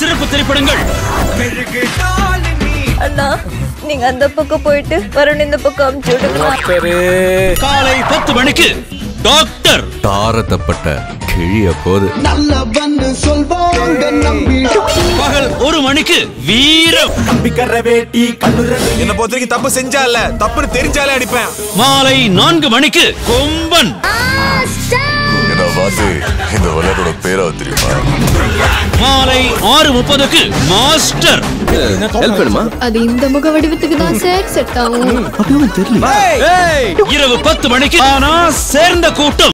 சிறப்பு திரைப்படங்கள் அண்ணா நீங்க அந்த பக்கம் போயிட்டு வருண் இந்த பக்கம் அமுச்சு விடுங்க காலை பத்து மணிக்கு டாக்டர் தாரத்தப்பட்ட கிழிய போது பகல் ஒரு மணிக்கு வீரம் என்ன பொறுத்த வரைக்கும் தப்பு செஞ்சா இல்ல தப்புன்னு தெரிஞ்சாலே அடிப்பேன் மாலை நான்கு மணிக்கு கொம்பன் என்ன பார்த்து இந்த விளையாட்டோட பேரா தெரியுமா மாலை ஆறு முப்பதுக்கு மாஸ்டர் ஹெல்ப் வேணுமா அது இந்த முக வடிவத்துக்கு தான் சார் செட் ஆகும் இரவு பத்து மணிக்கு ஆனா சேர்ந்த கூட்டம்